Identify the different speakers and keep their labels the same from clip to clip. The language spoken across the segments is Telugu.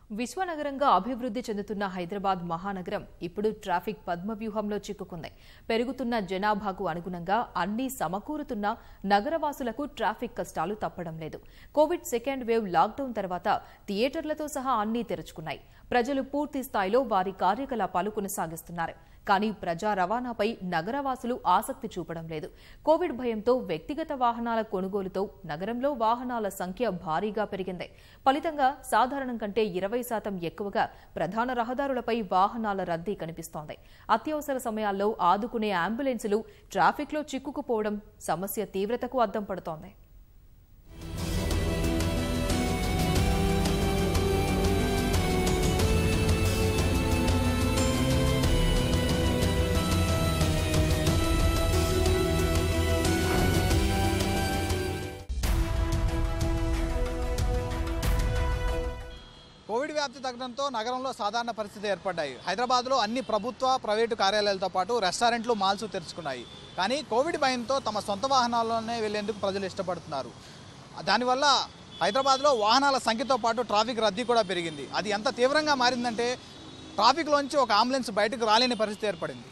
Speaker 1: విశ్వనగరంగా అభివృద్ధి చెందుతున్న హైదరాబాద్ మహానగరం ఇప్పుడు ట్రాఫిక్ పద్మవ్యూహంలో చిక్కుకుంది పెరుగుతున్న జనాభాకు అనుగుణంగా అన్ని సమకూరుతున్న నగరవాసులకు ట్రాఫిక్ కష్టాలు తప్పడం లేదు కోవిడ్ సెకండ్ వేవ్ లాక్డౌన్ తర్వాత థియేటర్లతో సహా అన్నీ తెరుచుకున్నాయి ప్రజలు పూర్తి స్థాయిలో వారి కార్యకలాపాలు కొనసాగిస్తున్నారు కానీ ప్రజా రవాణాపై నగరవాసులు ఆసక్తి చూపడం లేదు కోవిడ్ భయంతో వ్యక్తిగత వాహనాల కొనుగోలుతో నగరంలో వాహనాల సంఖ్య భారీగా పెరిగింది ఫలితంగా సాధారణం కంటే ఇరవై శాతం ఎక్కువగా ప్రధాన రహదారులపై వాహనాల రద్దీ కనిపిస్తోంది అత్యవసర సమయాల్లో ఆదుకునే అంబులెన్సులు ట్రాఫిక్లో చిక్కుకుపోవడం సమస్య తీవ్రతకు అద్దం పడుతోంది
Speaker 2: కోవిడ్ వ్యాప్తి తగ్గడంతో నగరంలో సాధారణ పరిస్థితి ఏర్పడ్డాయి హైదరాబాద్లో అన్ని ప్రభుత్వ ప్రైవేటు కార్యాలయాలతో పాటు రెస్టారెంట్లు మాల్స్ తెరుచుకున్నాయి కానీ కోవిడ్ భయంతో తమ సొంత వాహనాల్లోనే వెళ్లేందుకు ప్రజలు ఇష్టపడుతున్నారు దానివల్ల హైదరాబాద్లో వాహనాల సంఖ్యతో పాటు ట్రాఫిక్ రద్దీ కూడా పెరిగింది అది ఎంత తీవ్రంగా మారిందంటే ట్రాఫిక్లోంచి ఒక అంబులెన్స్ బయటకు రాలేని పరిస్థితి ఏర్పడింది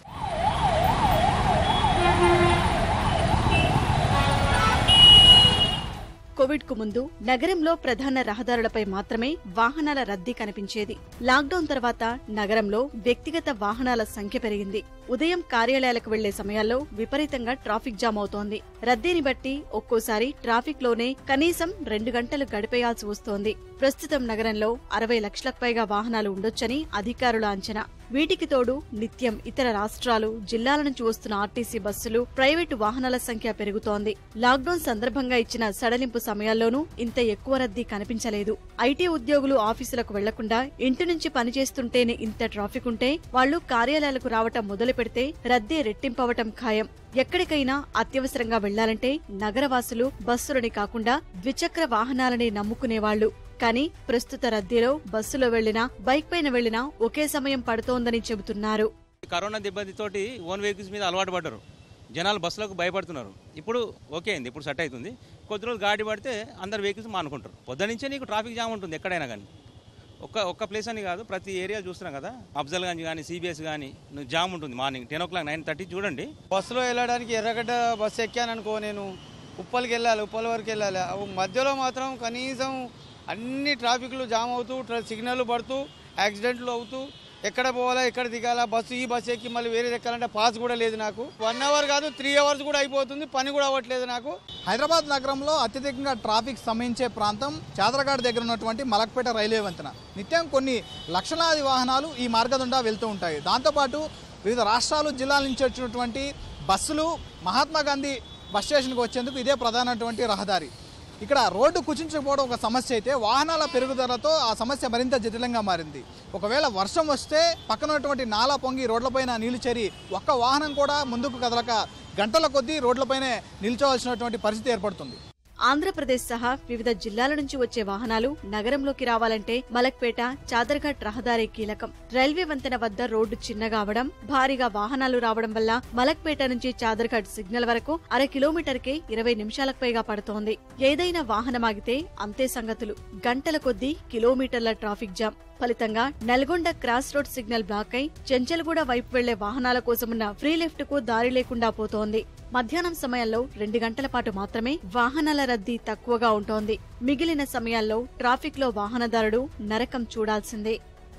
Speaker 3: కోవిడ్ కు ముందు నగరంలో ప్రధాన రహదారులపై మాత్రమే వాహనాల రద్దీ కనిపించేది లాక్డౌన్ తర్వాత నగరంలో వ్యక్తిగత వాహనాల సంఖ్య పెరిగింది ఉదయం కార్యాలయాలకు వెళ్లే సమయాల్లో విపరీతంగా ట్రాఫిక్ జామ్ అవుతోంది రద్దీని బట్టి ఒక్కోసారి ట్రాఫిక్ లోనే కనీసం రెండు గంటలు గడిపేయాల్సి వస్తోంది ప్రస్తుతం నగరంలో అరవై లక్షలకు పైగా వాహనాలు ఉండొచ్చని అధికారుల అంచనా వీటికి తోడు నిత్యం ఇతర రాష్ట్రాలు జిల్లాల నుంచి వస్తున్న ఆర్టీసీ బస్సులు ప్రైవేటు వాహనాల సంఖ్య పెరుగుతోంది లాక్డౌన్ సందర్భంగా ఇచ్చిన సడలింపు సమయాల్లోనూ ఇంత ఎక్కువ రద్దీ కనిపించలేదు ఐటీ ఉద్యోగులు ఆఫీసులకు వెళ్లకుండా ఇంటి నుంచి పనిచేస్తుంటేనే ఇంత ట్రాఫిక్ ఉంటే వాళ్లు కార్యాలయాలకు రావటం మొదలు పెడితే రద్దీ రెట్టింపవటం ఖాయం ఎక్కడికైనా అత్యవసరంగా వెళ్లాలంటే నగరవాసులు బస్సులని కాకుండా ద్విచక్ర వాహనాలని నమ్ముకునేవాళ్లు కానీ ప్రస్తుత రద్దీలో బస్సులో వెళ్లినా బైక్ పైన వెళ్లినా ఒకే సమయం పడుతోందని చెబుతున్నారు
Speaker 4: కరోనా దెబ్బతితోటి ఓన్ వెహికల్స్ మీద అలవాటు పడ్డారు జనాలు బస్సులకు భయపడుతున్నారు ఇప్పుడు ఓకే అయింది ఇప్పుడు సెట్ అవుతుంది కొద్ది రోజులు గాడి పడితే అందరు వెహికల్స్ మానుకుంటారు పొద్దు నుంచే నీకు ట్రాఫిక్ జామ్ ఉంటుంది ఎక్కడైనా కానీ ఒక్క ఒక్క ప్లేస్ అని కాదు ప్రతి ఏరియా చూస్తున్నాం కదా అఫ్జల్గంజ్ కానీ సిబిఎస్ కానీ జామ్ ఉంటుంది morning ten o'clock nine thirty చూడండి
Speaker 5: బస్సులో వెళ్ళడానికి ఎర్రగడ్డ బస్సు ఎక్కాను అనుకో నేను ఉప్పల్కి వెళ్ళాలి ఉప్పల్ వరకు వెళ్ళాలి ఆ మధ్యలో మాత్రం కనీసం అన్ని ట్రాఫిక్లు జామ్ అవుతూ ట్ర- సిగ్నల్ పడుతూ యాక్సిడెంట్లు అవుతూ ఎక్కడ పోవాలా ఎక్కడ దిగాలా బస్సు ఈ బస్సు ఎక్కి మళ్ళీ వేరే ఎక్కాలంటే పాస్ కూడా లేదు నాకు వన్ అవర్ కాదు త్రీ అవర్స్ కూడా అయిపోతుంది పని కూడా అవ్వట్లేదు నాకు
Speaker 2: హైదరాబాద్ నగరంలో అత్యధికంగా ట్రాఫిక్ సమయించే ప్రాంతం చాదరగాడ్ దగ్గర ఉన్నటువంటి మలక్పేట రైల్వే వంతెన నిత్యం కొన్ని లక్షలాది వాహనాలు ఈ మార్గదుండా వెళ్తూ ఉంటాయి దాంతోపాటు వివిధ రాష్ట్రాలు జిల్లాల నుంచి వచ్చినటువంటి బస్సులు మహాత్మా గాంధీ బస్ స్టేషన్కి వచ్చేందుకు ఇదే ప్రధానటువంటి రహదారి ఇక్కడ రోడ్డు కుచించకపోవడం ఒక సమస్య అయితే వాహనాల పెరుగుదలతో ఆ సమస్య మరింత జటిలంగా మారింది ఒకవేళ వర్షం వస్తే పక్కన ఉన్నటువంటి నాలా పొంగి రోడ్లపైన నీళ్లు చేరి ఒక్క వాహనం కూడా ముందుకు కదలక గంటల కొద్దీ రోడ్లపైనే నిల్చోవాల్సినటువంటి పరిస్థితి ఏర్పడుతుంది
Speaker 3: ఆంధ్రప్రదేశ్ సహా వివిధ జిల్లాల నుంచి వచ్చే వాహనాలు నగరంలోకి రావాలంటే మలక్పేట చాదర్ఘాట్ రహదారి కీలకం రైల్వే వంతెన వద్ద రోడ్డు చిన్నగా అవడం భారీగా వాహనాలు రావడం వల్ల మలక్పేట నుంచి చాదర్ఘాట్ సిగ్నల్ వరకు అర కిలోమీటర్కే ఇరవై నిమిషాలకు పైగా పడుతోంది ఏదైనా వాహనం ఆగితే అంతే సంగతులు గంటల కొద్దీ కిలోమీటర్ల ట్రాఫిక్ జామ్ ఫలితంగా Nalgonda cross road signal block అయి చెంచల్గూడ వైపు వెళ్లే వాహనాల కోసమున్న ఫ్రీ లిఫ్ట్ కు దారి లేకుండా పోతోంది మధ్యాహ్నం సమయంలో రెండు గంటల పాటు మాత్రమే వాహనాల రద్దీ తక్కువగా ఉంటోంది మిగిలిన సమయాల్లో ట్రాఫిక్ లో వాహనదారుడు నరకం చూడాల్సిందే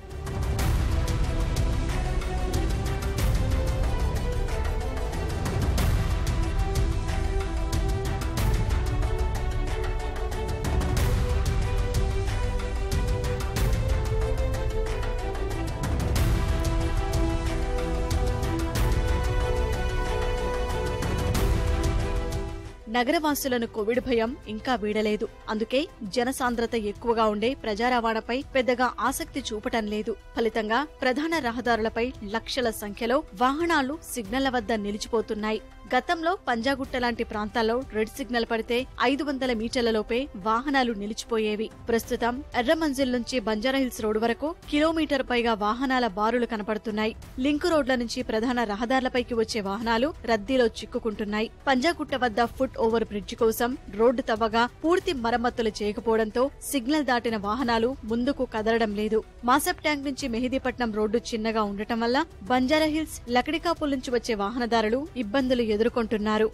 Speaker 3: నగరవాసులను కోవిడ్ భయం ఇంకా వీడలేదు అందుకే జనసాంద్రత ఎక్కువగా ఉండే ప్రజా రవాణాపై పెద్దగా ఆసక్తి చూపటం లేదు ఫలితంగా ప్రధాన రహదారులపై లక్షల సంఖ్యలో వాహనాలు సిగ్నళ్ల వద్ద నిలిచిపోతున్నాయి గతంలో పంజాగుట్ట లాంటి ప్రాంతాల్లో రెడ్ సిగ్నల్ పడితే ఐదు వందల మీటర్లలోపే వాహనాలు నిలిచిపోయేవి ప్రస్తుతం ఎర్రమంజిల్ నుంచి బంజారాహిల్స్ రోడ్డు వరకు కిలోమీటర్ పైగా వాహనాల బారులు కనపడుతున్నాయి లింకు రోడ్ల నుంచి ప్రధాన రహదారులపైకి వచ్చే వాహనాలు రద్దీలో చిక్కుకుంటున్నాయి పంజాగుట్ట వద్ద ఫుట్ ఓవర్ బ్రిడ్జి కోసం రోడ్డు తవ్వగా పూర్తి మరమ్మతులు చేయకపోవడంతో సిగ్నల్ దాటిన వాహనాలు ముందుకు కదలడం లేదు మాసప్ ట్యాంక్ నుంచి మెహిదీపట్నం రోడ్డు చిన్నగా ఉండటం వల్ల బంజారాహిల్స్ లకడికాపుల్ నుంచి వచ్చే వాహనదారులు ఇబ్బందులు ఎదుర్కొంటున్నారు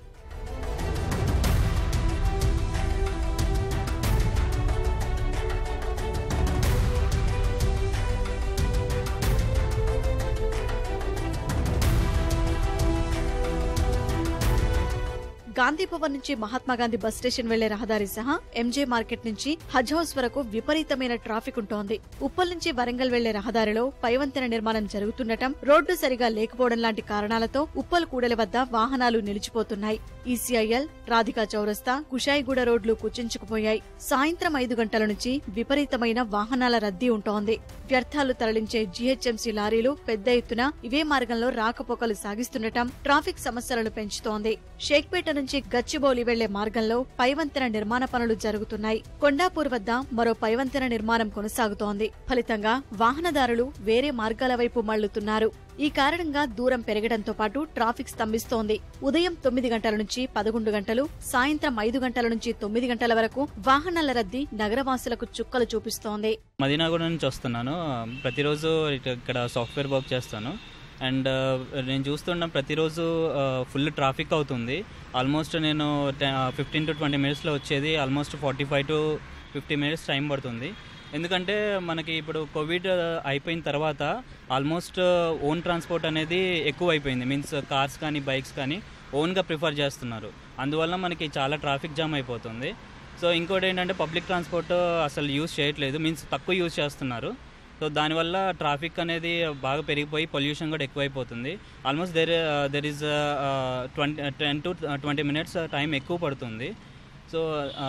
Speaker 3: గాంధీ భవన్ నుంచి మహాత్మాగాంధీ బస్ స్టేషన్ వెళ్లే రహదారి సహా ఎంజే మార్కెట్ నుంచి హజ్ హౌస్ వరకు విపరీతమైన ట్రాఫిక్ ఉంటోంది ఉప్పల్ నుంచి వరంగల్ వెళ్లే రహదారిలో పైవంతెన నిర్మాణం జరుగుతుండటం రోడ్డు సరిగా లేకపోవడం లాంటి కారణాలతో ఉప్పల్ కూడలి వద్ద వాహనాలు నిలిచిపోతున్నాయి ఈసీఐఎల్ రాధికా చౌరస్తా కుషాయిగూడ రోడ్లు కుచించుకుపోయాయి సాయంత్రం ఐదు గంటల నుంచి విపరీతమైన వాహనాల రద్దీ ఉంటోంది వ్యర్థాలు తరలించే జీహెచ్ఎంసీ లారీలు పెద్ద ఎత్తున ఇవే మార్గంలో రాకపోకలు సాగిస్తుండటం ట్రాఫిక్ సమస్యలను పెంచుతోంది షేక్పేట నుంచి గచ్చిబౌలి వెళ్లే మార్గంలో పైవంతెన నిర్మాణ పనులు జరుగుతున్నాయి కొండాపూర్ వద్ద మరో పైవంతెన నిర్మాణం కొనసాగుతోంది ఫలితంగా వాహనదారులు వేరే మార్గాల వైపు మళ్లుతున్నారు ఈ కారణంగా దూరం పెరగడంతో పాటు ట్రాఫిక్ స్తంభిస్తోంది ఉదయం తొమ్మిది గంటల నుంచి పదకొండు గంటలు సాయంత్రం ఐదు గంటల నుంచి తొమ్మిది గంటల వరకు వాహనాల రద్దీ నగరవాసులకు చుక్కలు చూపిస్తోంది
Speaker 6: మదీనాగూడ నుంచి వస్తున్నాను ప్రతిరోజు ఇట- ఇక్కడ సాఫ్ట్వేర్ వర్క్ చేస్తాను అండ్ నేను చూస్తున్న ప్రతిరోజు ఫుల్ ట్రాఫిక్ అవుతుంది ఆల్మోస్ట్ నేను ఫిఫ్టీన్ టు ట్వంటీ మినిట్స్లో వచ్చేది almost forty five to fifty minutes time పడుతుంది ఎందుకంటే మనకి ఇప్పుడు కోవిడ్ అయిపోయిన తర్వాత ఆల్మోస్ట్ ఓన్ ట్రాన్స్పోర్ట్ అనేది ఎక్కువ అయిపోయింది మీన్స్ కార్స్ కానీ బైక్స్ కానీ ఓన్గా ప్రిఫర్ చేస్తున్నారు అందువల్ల మనకి చాలా ట్రాఫిక్ జామ్ అయిపోతుంది సో ఇంకోటి ఏంటంటే పబ్లిక్ ట్రాన్స్పోర్ట్ అసలు యూజ్ చేయట్లేదు మీన్స్ తక్కువ యూజ్ చేస్తున్నారు సో దానివల్ల ట్రాఫిక్ అనేది బాగా పెరిగిపోయి పొల్యూషన్ కూడా ఎక్కువైపోతుంది almost there there is twenty ten to twenty minutes time ఎక్కువ పడుతుంది సో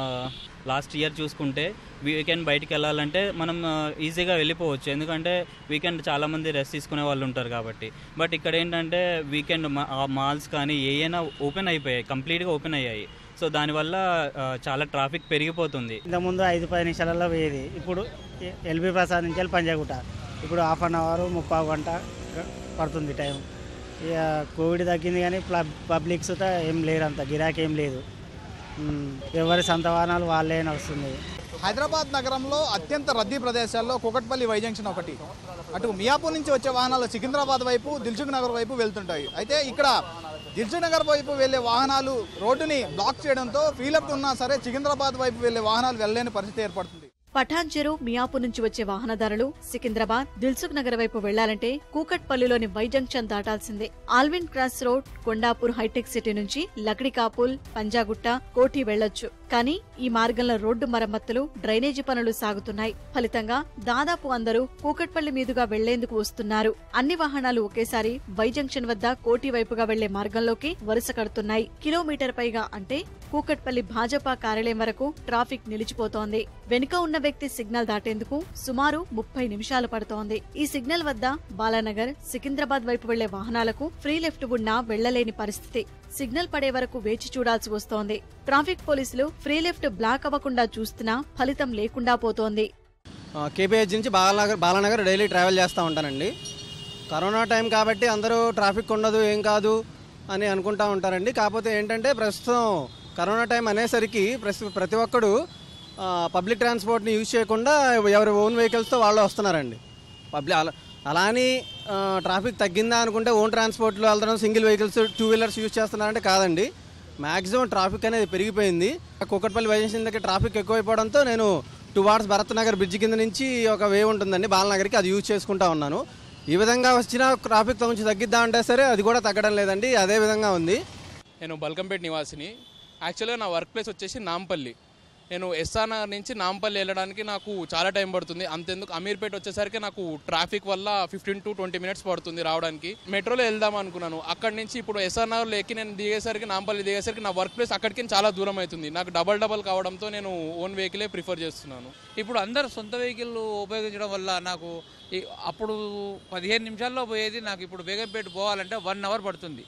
Speaker 6: లాస్ట్ ఇయర్ చూసుకుంటే వీకెండ్ బయటికి వెళ్ళాలంటే మనం ఈజీగా వెళ్ళిపోవచ్చు ఎందుకంటే వీకెండ్ చాలామంది రెస్ట్ తీసుకునే వాళ్ళు ఉంటారు కాబట్టి బట్ ఇక్కడ ఏంటంటే వీకెండ్ మాల్స్ కానీ ఏమైనా ఓపెన్ అయిపోయాయి కంప్లీట్గా ఓపెన్ అయ్యాయి సో దానివల్ల ఆ, చాలా ట్రాఫిక్ పెరిగిపోతుంది
Speaker 7: ఇంతకుముందు ఐదు పది నిమిషాలలో పోయేది ఇప్పుడు ఎ- ఎల్బీ ప్రసాద్ నుంచి వెళ్ళి పంజాగుట్ట ఇప్పుడు హాఫ్ అన్ అవర్ ముప్పావు గంట గ- పడుతుంది టైం ఇక కోవిడ్ తగ్గింది కానీ ప్ల- పబ్లిక్స్ తో ఏం లేరు అంత గిరాకీ ఏం లేదు ఉమ్, ఎవరి సొంత వాహనాలు వాళ్ళే నడుస్తుంది
Speaker 2: హైదరాబాద్ నగరంలో అత్యంత రద్దీ ప్రదేశాల్లో కుకట్పల్లి వై జంక్షన్ ఒకటి అటు మియాపూర్ నుంచి వచ్చే వాహనాలు సికింద్రాబాద్ వైపు దిల్సుఖ్ నగర్ వైపు వెళ్తుంటాయి అయితే ఇక్కడ దిల్సుఖ్ నగర్ వైపు వెళ్లే వాహనాలు రోడ్డుని బ్లాక్ చేయడంతో ఫీలప్ ఉన్నా సరే సికింద్రాబాద్ వైపు వెళ్లే వాహనాలు వెళ్ళలేని పరిస్థితి ఏర్పడుతుంది
Speaker 3: పఠాన్ చెరు మియాపూర్ నుంచి వచ్చే వాహనదారులు సికింద్రాబాద్ దిల్సుఖ్ నగర్ వైపు వెళ్లాలంటే కూకట్పల్లిలోని వై జంక్షన్ దాటాల్సిందే ఆల్విన్ క్రాస్ రోడ్ కొండాపూర్ హైటెక్ సిటీ నుంచి లక్డికాపుల్ పంజాగుట్ట కోఠి వెళ్లొచ్చు కానీ ఈ మార్గంలో రోడ్డు మరమ్మతులు డ్రైనేజీ పనులు సాగుతున్నాయి ఫలితంగా దాదాపు అందరూ కూకట్పల్లి మీదుగా వెళ్లేందుకు వస్తున్నారు అన్ని వాహనాలు ఒకేసారి వై జంక్షన్ వద్ద కోటి వైపుగా వెళ్లే మార్గంలోకి వరుస కడుతున్నాయి కిలోమీటర్ పైగా అంటే కూకట్పల్లి భాజపా కార్యాలయం వరకు ట్రాఫిక్ నిలిచిపోతోంది వెనుక ఉన్న వ్యక్తి సిగ్నల్ దాటేందుకు సుమారు ముప్పై నిమిషాలు పడుతోంది ఈ సిగ్నల్ వద్ద బాలానగర్ సికింద్రాబాద్ వైపు వెళ్లే వాహనాలకు ఫ్రీ లెఫ్ట్ ఉన్నా వెళ్లలేని పరిస్థితి సిగ్నల్ పడే వరకు వేచి చూడాల్సి వస్తోంది ట్రాఫిక్ పోలీసులు ఫ్రీ లెఫ్ట్ బ్లాక్ అవ్వకుండా చూస్తున్నా ఫలితం లేకుండా పోతోంది
Speaker 8: కేపీహెచ్ నుంచి బాలనగర్ బాలనగర్ డైలీ ట్రావెల్ చేస్తూ ఉంటానండి కరోనా టైం కాబట్టి అందరూ ట్రాఫిక్ ఉండదు ఏం కాదు అని అనుకుంటా ఉంటారండి కాకపోతే ఏంటంటే ప్రస్తుతం కరోనా టైం అనేసరికి ప్రస్తు ప్రతి ఒక్కడు ఆ, పబ్లిక్ ట్రాన్స్పోర్ట్ని యూజ్ చేయకుండా ఎవరి ఓన్ వెహికల్స్తో వాళ్ళు వస్తున్నారండి పబ్లిక్ అలా అలా అని ఆ, ట్రాఫిక్ తగ్గిందా అనుకుంటే ఓన్ ట్రాన్స్పోర్ట్లో వెళ్తాం single vehicles two wheelers use చేస్తున్నారంటే కాదండి మ్యాక్సిమం ట్రాఫిక్ అనేది పెరిగిపోయింది కుక్కట్పల్లి వైజంక్షన్ దగ్గర ట్రాఫిక్ ఎక్కువైపోవడంతో నేను towards Bharat Nagar bridge కింద నుంచి ఒక వే ఉంటుందండి బాలనగర్కి అది యూజ్ చేసుకుంటా ఉన్నాను ఈ విధంగా వచ్చిన ట్రాఫిక్ కొంచెం తగ్గిద్దా అంటే సరే అది కూడా తగ్గడం లేదండి అదే విధంగా ఉంది
Speaker 9: నేను బల్కంపేట నివాసిని యాక్చువల్గా నా వర్క్ ప్లేస్ వచ్చేసి నాంపల్లి నేను ఎస్ఆర్ నగర్ నుంచి నాంపల్లి వెళ్ళడానికి నాకు చాలా టైం పడుతుంది అంతెందుకు అమీర్పేట వచ్చేసరికి నాకు ట్రాఫిక్ వల్ల ఫిఫ్టీన్ టు ట్వంటీ మినిట్స్ పడుతుంది రావడానికి మెట్రోలో వెళ్దాం అనుకున్నాను అక్కడి నుంచి ఇప్పుడు ఎస్ఆర్ నగర్లో ఎక్కి నేను దిగేసరికి నాంపల్లి దిగేసరికి నా వర్క్ ప్లేస్ అక్కడికి చాలా దూరం అవుతుంది నాకు డబల్ డబల్ కావడంతో నేను ఓన్ వెహికలే ప్రిఫర్ చేస్తున్నాను
Speaker 10: ఇప్పుడు అందరు సొంత వెహికల్ ఉపయోగించడం వల్ల నాకు ఈ- అప్పుడు పదిహేను నిమిషాల్లో పోయేది నాకు ఇప్పుడు బేగంపేట పోవాలంటే వన్ అవర్ పడుతుంది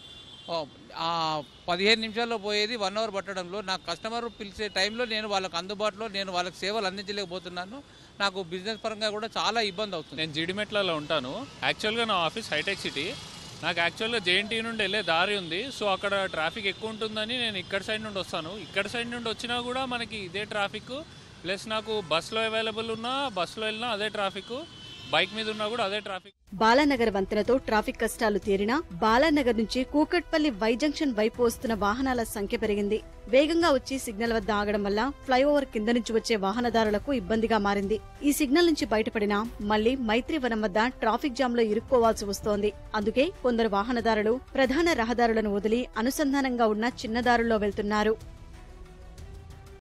Speaker 10: ఆ, ఆ పదిహేను నిమిషాల్లో పోయేది వన్ అవర్ పట్టడంలో నా కస్టమర్ పిలిచే టైంలో నేను వాళ్ళకి అందుబాటులో నేను వాళ్ళకి సేవలు అందించలేకపోతున్నాను నాకు బిజినెస్ పరంగా కూడా చాలా ఇబ్బంది అవుతుంది
Speaker 11: నేను జీడిమెట్లలో ఉంటాను యాక్చువల్గా నా ఆఫీస్ హైటెక్ సిటీ నాకు యాక్చువల్గా జేఎన్టీ నుండి వెళ్ళే దారి ఉంది సో అక్కడ ట్రాఫిక్ ఎక్కువ ఉంటుందని నేను ఇక్కడ సైడ్ నుండి వస్తాను ఇక్కడ సైడ్ నుండి వచ్చినా కూడా మనకి ఇదే ట్రాఫిక్ ప్లస్ నాకు బస్సులో అవైలబుల్ ఉన్నా బస్సులో వెళ్ళినా అదే ట్రాఫిక్ బైక్ మీద ఉన్నా కూడా అదే ట్రాఫిక్
Speaker 3: బాలానగర్ వంతెనతో ట్రాఫిక్ కష్టాలు తీరినా బాలానగర్ నుంచి కూకట్పల్లి వై జంక్షన్ వైపు వస్తున్న వాహనాల సంఖ్య పెరిగింది వేగంగా వచ్చి సిగ్నల్ వద్ద ఆగడం వల్ల ఫ్లైఓవర్ కింద నుంచి వచ్చే వాహనదారులకు ఇబ్బందిగా మారింది ఈ సిగ్నల్ నుంచి బయటపడినా మళ్లీ మైత్రివనం వద్ద ట్రాఫిక్ జామ్ లో ఇరుక్కోవాల్సి వస్తోంది అందుకే కొందరు వాహనదారులు ప్రధాన రహదారులను వదిలి అనుసంధానంగా ఉన్న చిన్నదారుల్లో వెళ్తున్నారు